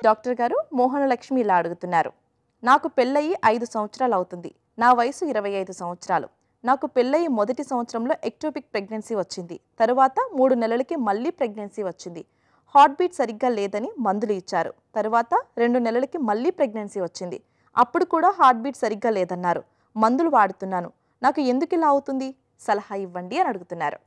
doctor గారు మోహనలక్ష్మి ఇలా అడుగుతున్నారు నాకు పెళ్ళయి ఐదు సంవత్సరాలు అవుతుంది నా వయసు ఇరవై ఐదు సంవత్సరాలు నాకు పెళ్ళయి మొదటి సంవత్సరంలో ఎక్టోపిక్ ప్రెగ్నెన్సీ వచ్చింది తరువాత మూడు నెలలకి మళ్ళీ ప్రెగ్నెన్సీ వచ్చింది హార్ట్ బీట్ సరిగ్గా లేదని మందులు ఇచ్చారు తరువాత రెండు నెలలకి మళ్ళీ ప్రెగ్నెన్సీ వచ్చింది అప్పుడు కూడా హార్ట్ బీట్ సరిగ్గా లేదన్నారు మందులు వాడుతున్నాను నాకు ఎందుకు ఇలా అవుతుంది సలహా ఇవ్వండి అని అడుగుతున్నారు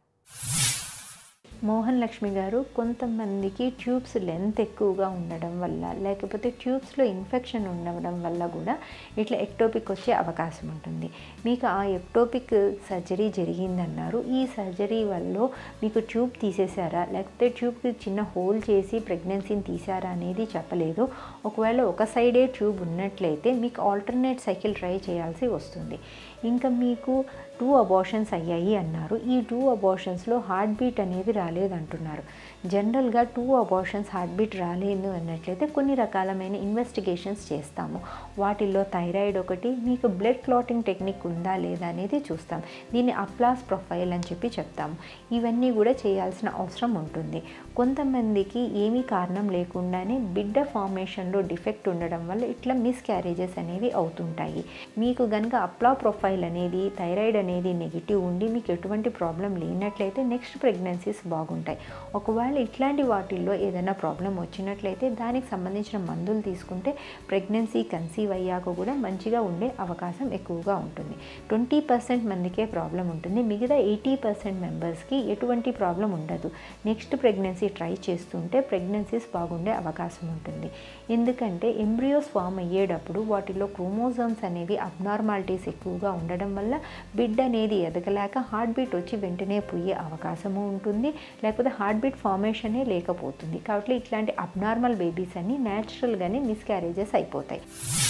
మోహన్ లక్ష్మి గారు కొంతమందికి ట్యూబ్స్ లెంత్ ఎక్కువగా ఉండడం వల్ల లేకపోతే ట్యూబ్స్లో ఇన్ఫెక్షన్ ఉండడం వల్ల కూడా ఇట్లా ఎక్టోపిక్ వచ్చే అవకాశం ఉంటుంది మీకు ఆ ఎక్టోపిక్ సర్జరీ జరిగిందన్నారు ఈ సర్జరీ వల్ల మీకు ట్యూబ్ తీసేశారా లేకపోతే ట్యూబ్కి చిన్న హోల్ చేసి ప్రెగ్నెన్సీని తీసారా అనేది చెప్పలేదు ఒకవేళ ఒక సైడే ట్యూబ్ ఉన్నట్లయితే మీకు ఆల్టర్నేట్ సైకిల్ ట్రై చేయాల్సి వస్తుంది ఇంకా మీకు టూ అబార్షన్స్ అయ్యాయి అన్నారు ఈ టూ అబార్షన్స్లో హార్ట్ బీట్ అనేది రాలేదంటున్నారు జనరల్గా టూ అబార్షన్స్ హార్ట్ బీట్ రాలేదు అన్నట్లయితే కొన్ని రకాలమైన ఇన్వెస్టిగేషన్స్ చేస్తాము వాటిల్లో థైరాయిడ్ ఒకటి మీకు బ్లడ్ క్లాటింగ్ టెక్నిక్ ఉందా లేదా అనేది చూస్తాం దీన్ని అప్లాస్ ప్రొఫైల్ అని చెప్పి చెప్తాము ఇవన్నీ కూడా చేయాల్సిన అవసరం ఉంటుంది కొంతమందికి ఏమీ కారణం లేకుండానే బిడ్డ ఫార్మేషన్లో డిఫెక్ట్ ఉండడం వల్ల ఇట్లా మిస్ క్యారేజెస్ అనేవి అవుతుంటాయి మీకు కనుక అప్లా ప్రొఫైల్ అనేది థైరాయిడ్ అనేది నెగిటివ్ ఉండి మీకు ఎటువంటి ప్రాబ్లం లేనట్లయితే నెక్స్ట్ ప్రెగ్నెన్సీస్ బాగుంటాయి ఒకవేళ ఇట్లాంటి వాటిల్లో ఏదైనా ప్రాబ్లం వచ్చినట్లయితే దానికి సంబంధించిన మందులు తీసుకుంటే ప్రెగ్నెన్సీ కన్సీవ్ అయ్యాక కూడా మంచిగా ఉండే అవకాశం ఎక్కువగా ఉంటుంది ట్వంటీ పర్సెంట్ మందికే ప్రాబ్లం ఉంటుంది మిగతా ఎయిటీ పర్సెంట్ మెంబర్స్కి ఎటువంటి ప్రాబ్లం ఉండదు నెక్స్ట్ ప్రెగ్నెన్సీ ట్రై చేస్తుంటే ప్రెగ్నెన్సీస్ బాగుండే అవకాశం ఉంటుంది ఎందుకంటే ఎంబ్రియోస్ ఫామ్ అయ్యేటప్పుడు వాటిలో క్రోమోజోమ్స్ అనేవి అబ్నార్మాలిటీస్ ఎక్కువగా ఉండడం వల్ల బిడ్ అనేది ఎదగలేక హార్ట్ బీట్ వచ్చి వెంటనే పోయే అవకాశము ఉంటుంది లేకపోతే హార్ట్ బీట్ ఫార్మేషనే లేకపోతుంది కాబట్టి ఇట్లాంటి అబ్నార్మల్ బేబీస్ అన్ని న్యాచురల్గానే మిస్క్యారేజెస్ అయిపోతాయి